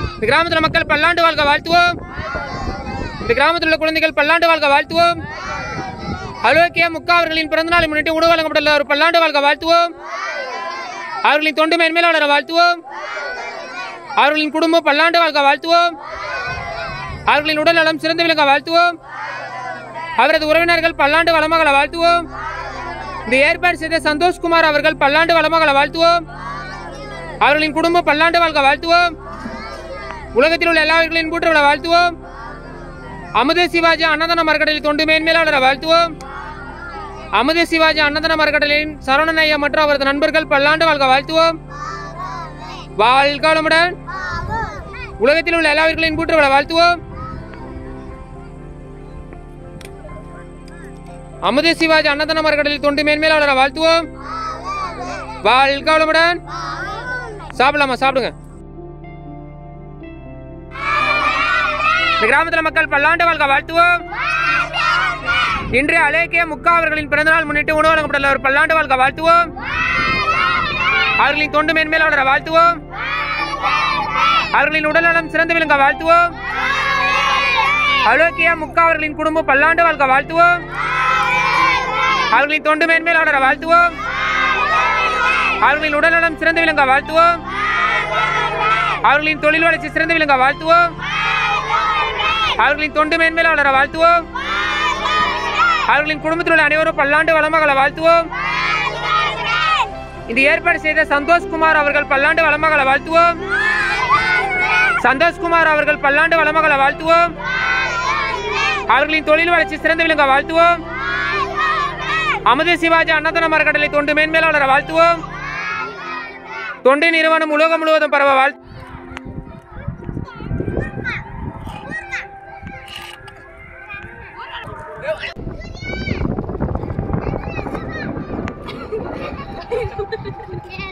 இந்த கிராமத்தில் மக்கள் பல்லாண்டு வாழ்க வாழ்த்துவோம் இந்த கிராமத்தில் உள்ள குழந்தைகள் பல்லாண்டு வாழ்க வாழ்த்துவோம் அலோக்கிய முக்கா அவர்களின் பிறந்தநாளை முன்னிட்டு உணவு வழங்கப்பட்டுள்ள ஒரு பல்லாண்டு வாழ்க வாழ்த்துவோம் அவர்களின் தொண்டு மேன்மேல் வளர வாழ்த்துவோம் அவர்களின் குடும்பம் பல்லாண்டு வாழ்க வாழ்த்துவோம் அவர்களின் உடல் நலம் சிறந்து விளங்க வாழ்த்துவோம் அவரது உறவினர்கள் பல்லாண்டு வளமகள வாழ்த்துவோம் இந்த ஏற்பாடு செய்த சந்தோஷ்குமார் அவர்கள் பல்லாண்டு வளமகள வாழ்த்துவோம் அவர்களின் குடும்பம் பல்லாண்டு வாழ்க வாழ்த்துவோம் உலகத்தில் உள்ள எல்லா உயிர்களின் கூட்டுறவுல வாழ்த்துவோம் அமுத சிவாஜி அன்னதான மரக்கடலில் தொண்டு மேன்மேலாளரை வாழ்த்துவோம் அமுத சிவாஜி அன்னதான மரக்கடலின் சரவணன் ஐயா மற்றும் அவரது நண்பர்கள் பல்லாண்டு வாழ்க வாழ்த்துவோம் வாழ்க வளமுடன் உலகத்தில் உள்ள எல்லா உயிர்களின் கூட்டுறவுல வாழ்த்துவோம் அமுத சிவாஜி அன்னதான மரக்கடலில் தொண்டு மேன்மேலாளரை வாழ்த்துவோம் வாழ்க வளமுடன் சாப்பிடலாமா சாப்பிடுங்க இந்த கிராமத்துல மக்கள் பல்லாண்டு வாழ்க வாழ்த்துவோம் இன்று அலேக்கிய முக்கா அவர்களின் பிறந்தநாள் முன்னிட்டு உணவு வழங்கப்பட்டுள்ள ஒரு பல்லாண்டு வாழ்க வாழ்த்துவோம் அவர்களின் தொண்டு மேன்மேல் வளர வாழ்த்துவோம் அவர்களின் உடல்நலம் சிறந்து விளங்க வாழ்த்துவோம் அலோக்கிய முக்கா அவர்களின் குடும்பம் பல்லாண்டு வாழ்க வாழ்த்துவோம் அவர்களின் தொண்டு மேன்மேல் வளர வாழ்த்துவோம் அவர்களின் உடல்நலம் சிறந்து விளங்க வாழ்த்துவோம் அவர்களின் தொழில் வளர்ச்சி சிறந்து விளங்க வாழ்த்துவோம் அவர்களின் தொண்டு மேன்மேல் வளர வாழ்த்துவோம் அவர்களின் குடும்பத்தில் உள்ள அனைவரும் பல்லாண்டு வளமகள வாழ்த்துவோம் இந்த ஏற்பாடு செய்த சந்தோஷ்குமார் அவர்கள் பல்லாண்டு வளமகள வாழ்த்துவோம் சந்தோஷ்குமார் அவர்கள் பல்லாண்டு வளமகள வாழ்த்துவோம் அவர்களின் தொழில் வளர்ச்சி சிறந்து விளங்க வாழ்த்துவோம் அமுத சிவாஜி அன்னதான மரக்கடலை தொண்டு மேன்மேல் வளர வாழ்த்துவோம் தொண்டு நிறுவனம் உலகம் முழுவதும் பரவ வாழ்த்து Yeah.